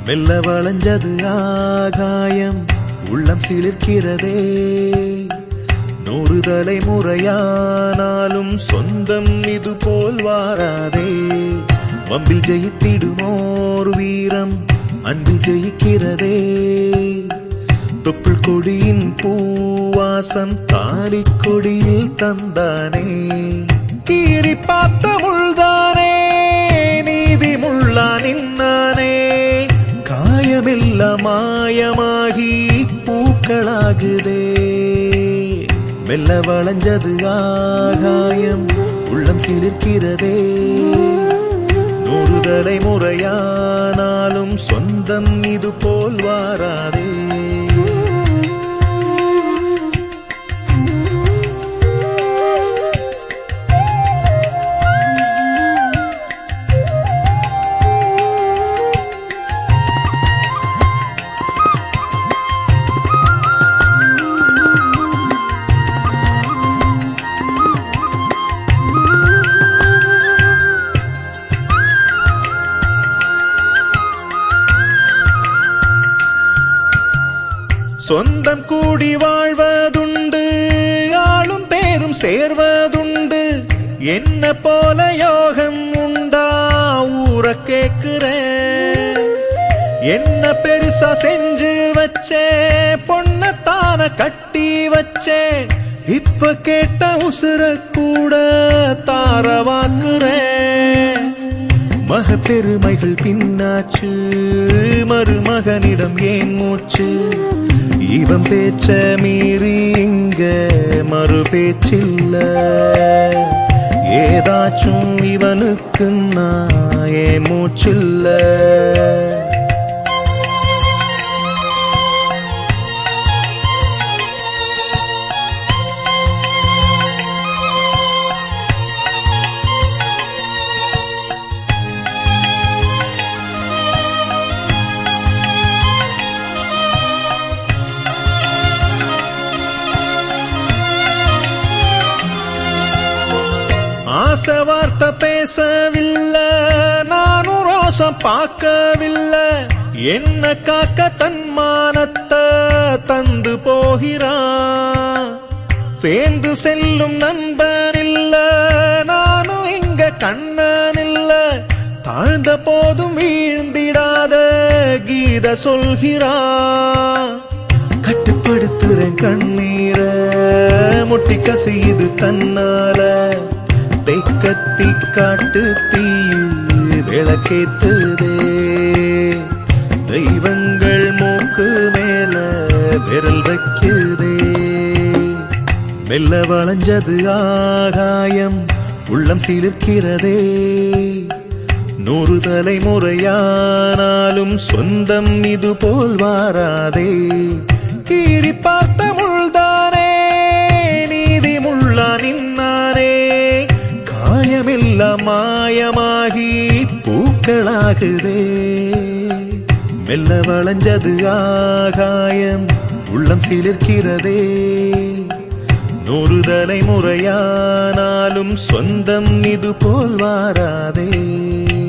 மெல்ல வளைஞ்சது ஆகாயம் உள்ளம் சிலிர்க்கிறதே நூறு தலைமுறையானாலும் சொந்தம் இது போல் வாராதே வம்பில் ஜெயித்திடுமோர் வீரம் அன்பில் ஜெயிக்கிறதே தொப்புள் கொடியின் பூவாசம் தாலி கொடியில் தந்தானே கீறி பார்த்த முள்தானே நீதி முள்ளா நின்னானே காயமெல்லாம் மாயமாகி பூக்களாகுதே மெல்ல வளைஞ்சது ஆகாயம் உள்ளம் சிலிர்க்கிறதே நூறு தலைமுறையானாலும் சொந்தம் இது போல் வாராதே சொந்தம் கூடி வாழ்வதுண்டு ஆளும் பேரும் சேர்வதுண்டு என்ன போல யோகம் உண்டா ஊற கேக்குறேன் என்ன பெருசா செஞ்சு வச்சே பொண்ணத்தான கட்டி வச்சே இப்ப கேட்ட உசுர கூட தாரவாக்குறேன் மக பெருமைகள் பின்னாச்சு மருமகனிடம் ஏன் மூச்சு இவன் பேச்ச மீறி இங்க மறு பேச்சில்ல ஏதாச்சும் இவனுக்கு நான் ஏன் மூச்சில்ல ஆசை வார்த்தை பேசவில்லை நானும் ரோசம் பார்க்கவில்லை என்ன காக்க தன்மானத்தை தந்து போகிறான் சேர்ந்து செல்லும் நண்பன் இல்ல நானும் இங்க கண்ணன் இல்ல தாழ்ந்த போதும் வீழ்ந்திடாத கீத சொல்கிறான் கட்டுப்படுத்துறேன் கண்ணீர முட்டி கசியுது தன்னால தெக்கத்தி காட்டு தீ விளக்கேத்துதே தெய்வங்கள் மூக்கு மேல விரல் வைக்குதே மெல்ல வளைஞ்சது ஆகாயம் உள்ளம் சிலிர்க்கிறதே நூறு தலைமுறையானாலும் சொந்தம் இது போல் வாராதே கீறி பார்த்த முள்தானே நீதி முள்ளா நின்னானே காயமெல்லாம் மாயமாகி பூக்களாகுதே மெல்ல வளைஞ்சது ஆகாயம் உள்ளம் சிலிர்க்கிறதே நூறு தலைமுறையானாலும் சொந்தம் இது போல் வாராதே